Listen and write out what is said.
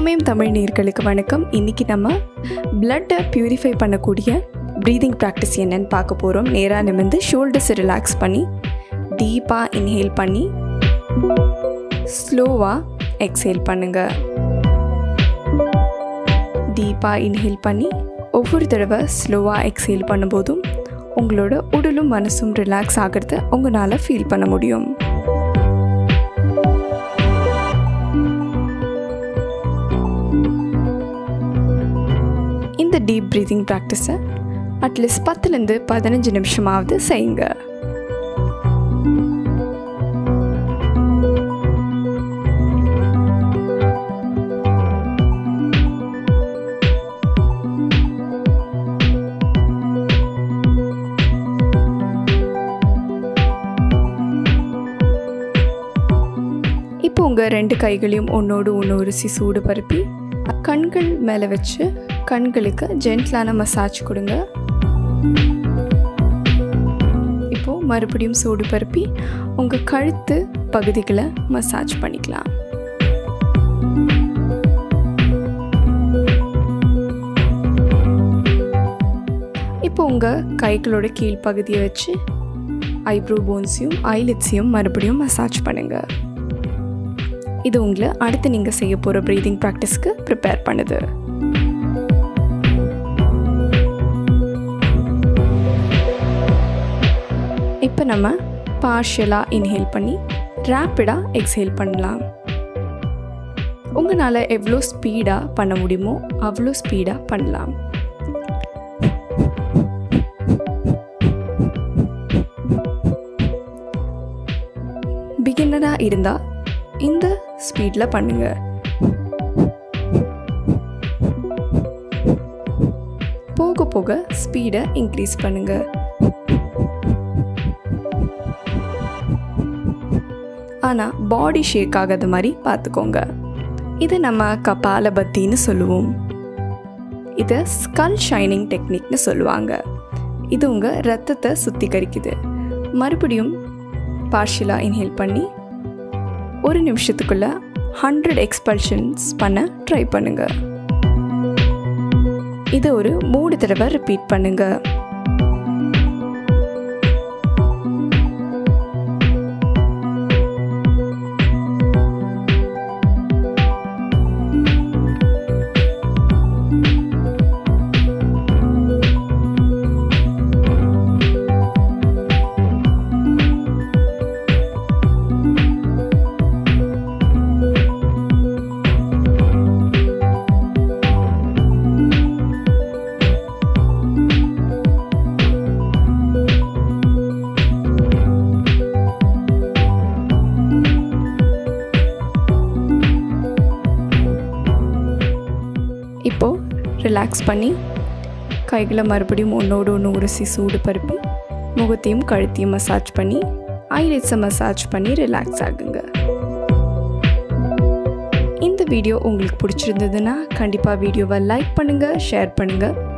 சமயம் தமிழ் நேர்களுக்கு வணக்கம் இன்றைக்கி நம்ம பிளட்டை பியூரிஃபை பண்ணக்கூடிய ப்ரீதிங் ப்ராக்டிஸ் என்னன்னு பார்க்க போகிறோம் நேராக நிமிர்ந்து ஷோல்டர்ஸை ரிலாக்ஸ் பண்ணி டீப்பாக இன்ஹேல் பண்ணி ஸ்லோவாக எக்ஸேல் பண்ணுங்கள் டீப்பாக இன்ஹேல் பண்ணி ஒவ்வொரு தடவை ஸ்லோவாக எக்ஸேல் பண்ணும்போதும் உங்களோட உடலும் மனசும் ரிலாக்ஸ் ஆகிறத உங்களால் ஃபீல் பண்ண முடியும் இந்த டீப் ப்ரீதிங் ப்ராக்டிஸை அட்லீஸ்ட் பத்துலேருந்து பதினஞ்சு நிமிஷமாவது செய்யுங்க இப்போ உங்கள் ரெண்டு கைகளையும் ஒன்றோடு ஒன்று உரசி சூடு பரப்பி கண்கள் மேலே வச்சு கண்களுக்கு ஜென்ட்லான மசாஜ் கொடுங்க இப்போது மறுபடியும் சூடு பரப்பி உங்கள் கழுத்து பகுதிகளை மசாஜ் பண்ணிக்கலாம் இப்போ உங்கள் கைகளோட கீழ்ப்பகுதியை வச்சு ஐப்ரோ போன்ஸையும் ஐலிட்ஸையும் மறுபடியும் மசாஜ் பண்ணுங்கள் இது உங்களை அடுத்து நீங்கள் செய்ய போகிற ப்ரீதிங் ப்ராக்டிஸ்க்கு ப்ரிப்பேர் பண்ணுது இப்போ நம்ம பார்ஷியலாக இன்ஹேல் பண்ணி ரேப்பிடாக எக்ஸேல் பண்ணலாம் உங்களால் எவ்வளோ ஸ்பீடாக பண்ண முடியுமோ அவ்வளோ ஸ்பீடாக பண்ணலாம் பிகினராக இருந்தால் இந்த ஸ்பீடில் பண்ணுங்க போக போக ஸ்பீடை இன்க்ரீஸ் பண்ணுங்க ஆனால் பாடி ஷேக் ஆகாத மாதிரி பார்த்துக்கோங்க இதை நம்ம கபால பத்தின்னு சொல்லுவோம் இதை ஸ்கல் ஷைனிங் டெக்னிக்னு சொல்லுவாங்க இது உங்கள் ரத்தத்தை சுத்திகரிக்குது மறுபடியும் பார்ஷியலாக இன்ஹேல் பண்ணி ஒரு நிமிஷத்துக்குள்ள ஹண்ட்ரட் எக்ஸ்பல்ஷன்ஸ் பண்ண ட்ரை பண்ணுங்க இதை ஒரு மூணு தடவை ரிப்பீட் பண்ணுங்க இப்போது ரிலாக்ஸ் பண்ணி கைகளை மறுபடியும் ஒன்றோடு ஒன்று உரசி சூடு பருப்பி முகத்தையும் கழுத்தையும் மசாஜ் பண்ணி ஐலிட்ஸை மசாஜ் பண்ணி ரிலாக்ஸ் ஆகுங்க இந்த வீடியோ உங்களுக்கு பிடிச்சிருந்ததுன்னா கண்டிப்பாக வீடியோவை லைக் பண்ணுங்கள் ஷேர் பண்ணுங்கள்